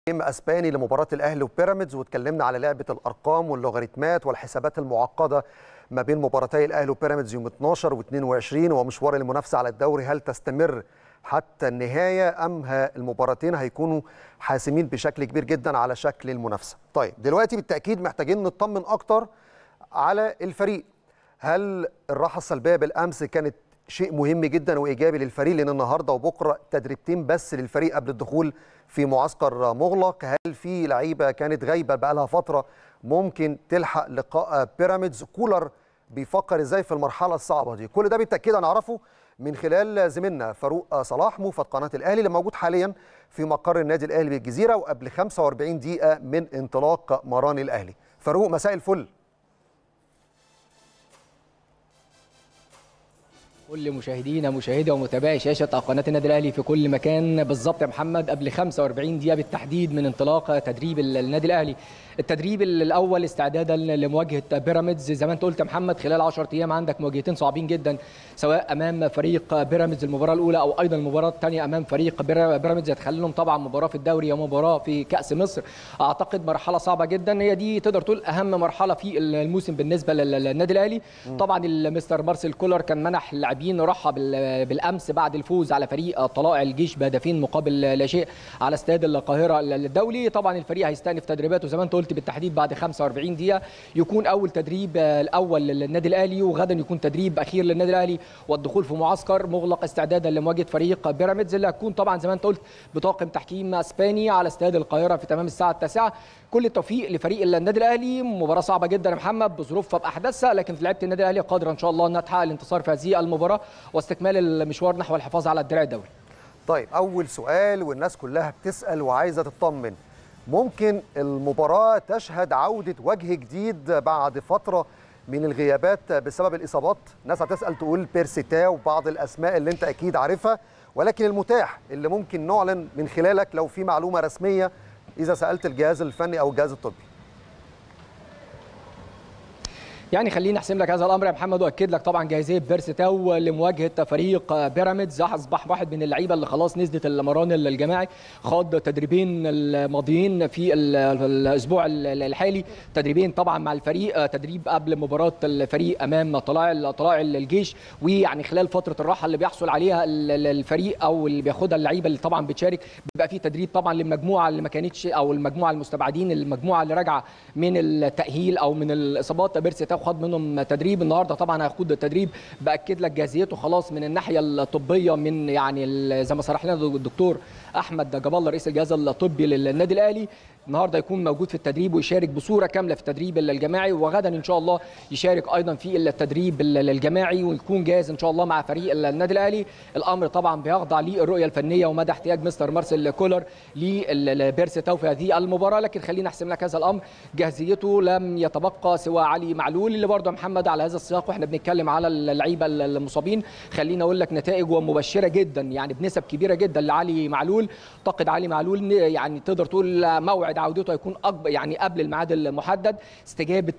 اسباني لمباراه الاهلي وبيراميدز واتكلمنا على لعبه الارقام واللوغاريتمات والحسابات المعقده ما بين مباراتي الاهلي وبيراميدز يوم 12 و22 ومشوار المنافسه على الدوري هل تستمر حتى النهايه ام المباراتين هيكونوا حاسمين بشكل كبير جدا على شكل المنافسه. طيب دلوقتي بالتاكيد محتاجين نطمن اكتر على الفريق. هل الراحه السلبيه بالامس كانت شيء مهم جدا وايجابي للفريق لان النهارده وبكره تدريبتين بس للفريق قبل الدخول في معسكر مغلق هل في لعيبه كانت غايبه بقى لها فتره ممكن تلحق لقاء بيراميدز كولر بيفكر ازاي في المرحله الصعبه دي كل ده بالتاكيد هنعرفه من خلال زميلنا فاروق صلاح موفد قناه الاهلي اللي موجود حاليا في مقر النادي الاهلي بالجزيره وقبل 45 دقيقه من انطلاق مران الاهلي فاروق مساء الفل كل مشاهدينا مشاهدي ومتابعي شاشه قناه النادي الاهلي في كل مكان بالظبط يا محمد قبل 45 دقيقه بالتحديد من انطلاق تدريب النادي الاهلي التدريب الاول استعدادا لمواجهه بيراميدز زي ما انت قلت يا محمد خلال 10 ايام عندك مواجهتين صعبين جدا سواء امام فريق بيراميدز المباراه الاولى او ايضا المباراه الثانيه امام فريق بيراميدز هتخلي لهم طبعا مباراه في الدوري ومباراه في كاس مصر اعتقد مرحله صعبه جدا هي دي تقدر تقول اهم مرحله في الموسم بالنسبه للنادي الاهلي طبعا المستر مارسيل كولر كان منح اللاعبين راحه بالامس بعد الفوز على فريق طلائع الجيش بهدفين مقابل لا شيء على استاد القاهره الدولي طبعا الفريق هيستأنف تدريباته زي ما انت قلت بالتحديد بعد 45 دقيقه يكون اول تدريب الاول للنادي الاهلي وغدا يكون تدريب اخير للنادي الاهلي والدخول في معسكر مغلق استعدادا لمواجهه فريق بيراميدز اللي هتكون طبعا زي ما انت قلت بطاقم تحكيم اسباني على استاد القاهره في تمام الساعه التاسعه كل التوفيق لفريق النادي الاهلي مباراه صعبه جدا يا محمد بظروفها باحداثها لكن لعيبه النادي الاهلي قادره ان شاء الله انها تحقق الانتصار في هذه المباراه واستكمال المشوار نحو الحفاظ على الدرع الدوري طيب اول سؤال والناس كلها بتسال وعايزه تطمن ممكن المباراه تشهد عوده وجه جديد بعد فتره من الغيابات بسبب الاصابات ناس هتسال تقول بيرسيتا وبعض الاسماء اللي انت اكيد عارفها ولكن المتاح اللي ممكن نعلن من خلالك لو في معلومه رسميه اذا سالت الجهاز الفني او الجهاز الطبي يعني خليني احسم لك هذا الامر يا محمد واكد لك طبعا جاهزيه بيرسي تاو لمواجهه فريق بيراميدز اصبح واحد من اللعيبه اللي خلاص نزلت المران الجماعي خاض تدريبين الماضيين في الاسبوع الحالي تدريبين طبعا مع الفريق تدريب قبل مباراه الفريق امام طلائع طلائع الجيش ويعني خلال فتره الراحه اللي بيحصل عليها الفريق او اللي بياخدها اللعيبه اللي طبعا بتشارك بيبقى في تدريب طبعا للمجموعه اللي ما كانتش او المجموعه المستبعدين المجموعه اللي راجعه من التاهيل او من الاصابات بيرسي تاو خد منهم تدريب النهارده طبعا هياخد التدريب باكد لك جاهزيته خلاص من الناحيه الطبيه من يعني زي ما صرح لنا الدكتور احمد جاب الله رئيس الجهاز الطبي للنادي الاهلي النهارده يكون موجود في التدريب ويشارك بصوره كامله في التدريب الجماعي وغدا ان شاء الله يشارك ايضا في التدريب الجماعي ويكون جاهز ان شاء الله مع فريق النادي الاهلي الامر طبعا بيخضع للرؤيه الفنيه ومدى احتياج مستر مارسيل كولر لبيرسي تاو في هذه المباراه لكن خلينا احسم لك هذا الامر جاهزيته لم يتبقى سوى علي معلول اللي برضه محمد على هذا السياق واحنا بنتكلم على اللعيبه المصابين خلينا اقول لك نتائج مبشره جدا يعني بنسب كبيره جدا لعلي معلول اعتقد علي معلول يعني تقدر تقول موعد عودته هيكون اكبر يعني قبل الميعاد المحدد استجابه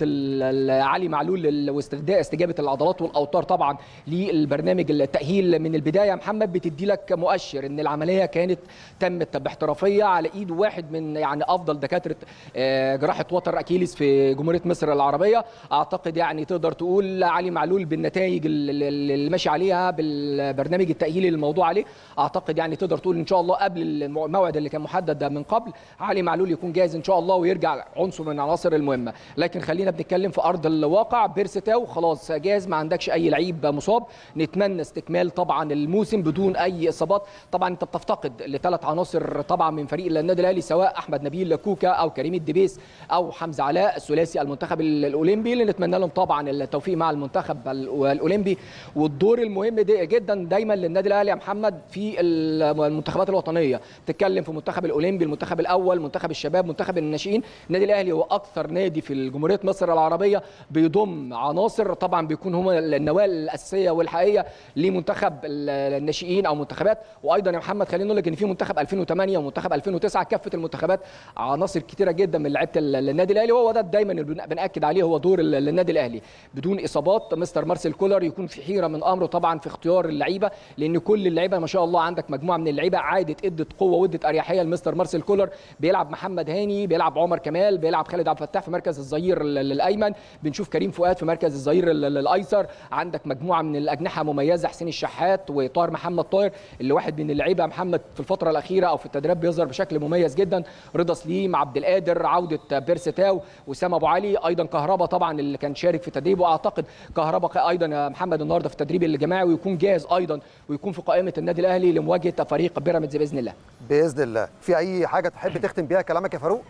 علي معلول واستجابه العضلات والاوتار طبعا للبرنامج التاهيل من البدايه يا محمد بتدي لك مؤشر ان العمليه كانت تمت باحترافيه على ايد واحد من يعني افضل دكاتره جراحه وتر اكيليس في جمهوريه مصر العربيه اعتقد يعني تقدر تقول علي معلول بالنتائج اللي ماشي عليها بالبرنامج التاهيلي الموضوع عليه اعتقد يعني تقدر تقول ان شاء الله قبل الموعد اللي كان محدد من قبل علي معلول يكون جاهز ان شاء الله ويرجع عنصر من العناصر المهمه لكن خلينا بنتكلم في ارض الواقع بيرستاو خلاص جاهز ما عندكش اي لعيب مصاب نتمنى استكمال طبعا الموسم بدون اي اصابات طبعا انت بتفتقد لثلاث عناصر طبعا من فريق النادي الاهلي سواء احمد نبيل كوكا او كريم الدبيس او حمزه علاء الثلاثي المنتخب الاولمبي اللي نتمنى لهم طبعا التوفيق مع المنتخب الاولمبي والدور المهم دي جدا دايما للنادي الاهلي يا محمد في المنتخبات الوطنيه تتكلم في المنتخب الاولمبي المنتخب الاول منتخب الشباب الشباب منتخب الناشئين النادي الاهلي هو اكثر نادي في جمهوريه مصر العربيه بيضم عناصر طبعا بيكون هم النواه الاساسيه والحقيقيه لمنتخب الناشئين او منتخبات وايضا يا محمد خلينا نقول لك ان في منتخب 2008 ومنتخب 2009 كافه المنتخبات عناصر كثيره جدا من لعيبه النادي الاهلي وهو ده دايما اللي بناكد عليه هو دور النادي الاهلي بدون اصابات مستر مارسيل كولر يكون في حيره من امره طبعا في اختيار اللعيبه لان كل اللعيبه ما شاء الله عندك مجموعه من اللعيبه عادت ادت قوه وادت اريحيه لمستر مارسيل كولر بيلعب محمد هاني بيلعب عمر كمال بيلعب خالد عبد الفتاح في مركز الظهير الايمن بنشوف كريم فؤاد في مركز الظهير الايسر عندك مجموعه من الاجنحه مميزه حسين الشحات وطاهر محمد طاهر اللي واحد من اللعيبه محمد في الفتره الاخيره او في التدريب بيظهر بشكل مميز جدا رضا سليم عبد القادر عوده بيرستاو وسام ابو علي ايضا كهربا طبعا اللي كان شارك في التدريب واعتقد كهربا ايضا يا محمد النهارده في التدريب الجماعي ويكون جاهز ايضا ويكون في قائمه النادي الاهلي لمواجهه فريق بيراميدز باذن الله باذن الله في اي حاجه تحب تختم بيها كلامك يا فاروق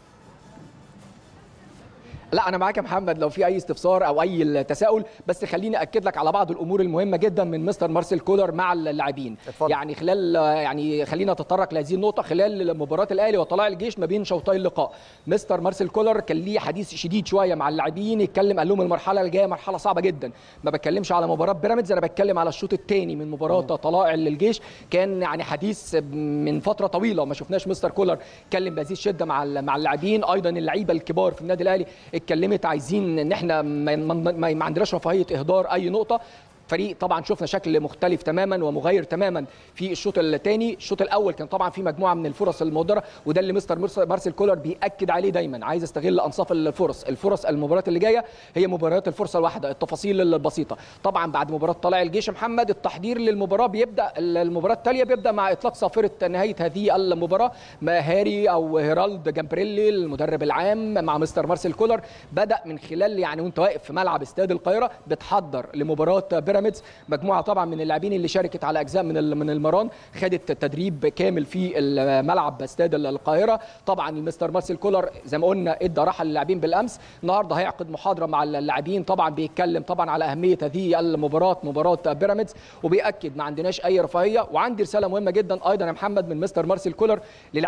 لا انا معاك يا محمد لو في اي استفسار او اي تساؤل بس خليني اكد لك على بعض الامور المهمه جدا من مستر مارسيل كولر مع اللاعبين يعني خلال يعني خلينا نتطرق لهذه النقطه خلال مباراه الاهلي وطلائع الجيش ما بين شوطي اللقاء مستر مارسيل كولر كان ليه حديث شديد شويه مع اللاعبين يتكلم قال لهم المرحله الجايه مرحله صعبه جدا ما بتكلمش على مباراه بيراميدز انا بتكلم على الشوط الثاني من مباراه طلائع الجيش كان يعني حديث من فتره طويله ما شفناش مستر كولر اتكلم بهذه الشده مع مع اللاعبين ايضا اللعيبه الكبار في النادي الاهلي اتكلمت عايزين ان احنا ما, ما, ما عندناش رفاهيه اهدار اي نقطه فريق طبعا شفنا شكل مختلف تماما ومغاير تماما في الشوط الثاني الشوط الاول كان طبعا في مجموعه من الفرص المهدره وده اللي مستر مارسيل كولر بياكد عليه دايما عايز استغل انصاف الفرص الفرص المباريات اللي جايه هي مباريات الفرصه الواحده التفاصيل البسيطه طبعا بعد مباراه طلائع الجيش محمد التحضير للمباراه بيبدا المباراه التاليه بيبدا مع اطلاق صافره نهايه هذه المباراه ما هاري او هيرالد جامبريلي المدرب العام مع مستر مارسيل كولر بدا من خلال يعني وانت واقف في ملعب استاد القاهره بتحضر لمباراه بيراميدز مجموعه طبعا من اللاعبين اللي شاركت على اجزاء من من المران خدت تدريب كامل في الملعب استاد القاهره طبعا المستر مارسيل كولر زي ما قلنا ادى راحه للاعبين بالامس النهارده هيعقد محاضره مع اللاعبين طبعا بيتكلم طبعا على اهميه هذه المباراه مباراه بيراميدز وبياكد ما عندناش اي رفاهيه وعندي رساله مهمه جدا ايضا يا محمد من مستر مارسيل كولر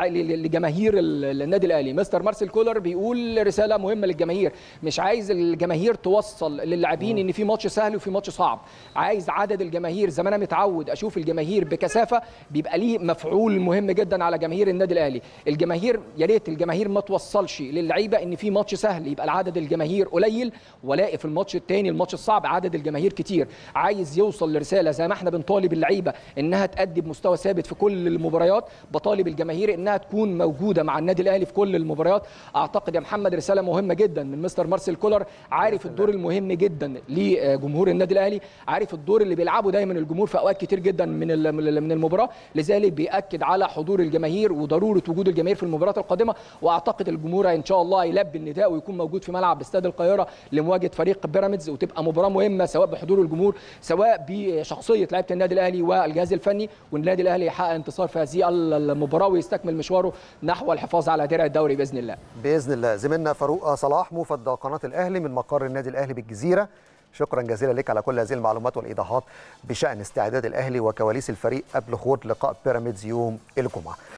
لجماهير النادي الاهلي مستر مارسيل كولر بيقول رساله مهمه للجماهير مش عايز الجماهير توصل للاعبين ان في ماتش سهل وفي ماتش صعب عايز عدد الجماهير زي ما انا متعود اشوف الجماهير بكثافه بيبقى ليه مفعول مهم جدا على جماهير النادي الاهلي الجماهير يا ريت الجماهير ما توصلش للعيبه ان في ماتش سهل يبقى العدد الجماهير قليل والاقي في الماتش الثاني الماتش الصعب عدد الجماهير كتير عايز يوصل لرساله زي ما احنا بنطالب اللعيبه انها تأدي بمستوى ثابت في كل المباريات بطالب الجماهير انها تكون موجوده مع النادي الاهلي في كل المباريات اعتقد يا محمد رساله مهمه جدا من مستر مارسيل كولر عارف الدور المهم جدا لجمهور النادي الاهلي عارف الدور اللي بيلعبه دايما الجمهور في اوقات كتير جدا من من المباراه لذلك بياكد على حضور الجماهير وضروره وجود الجماهير في المباريات القادمه واعتقد الجمهور ان شاء الله يلبي النداء ويكون موجود في ملعب استاد القاهره لمواجهه فريق بيراميدز وتبقى مباراه مهمه سواء بحضور الجمهور سواء بشخصيه لعيبه النادي الاهلي والجهاز الفني والنادي الاهلي يحقق انتصار في هذه المباراه ويستكمل مشواره نحو الحفاظ على درع الدوري باذن الله باذن الله زميلنا فاروق صلاح موفد قناه الاهلي من مقر النادي الاهلي بالجزيره شكرا جزيلا لك على كل هذه المعلومات والايضاحات بشان استعداد الاهلي وكواليس الفريق قبل خوض لقاء بيراميدز يوم الجمعه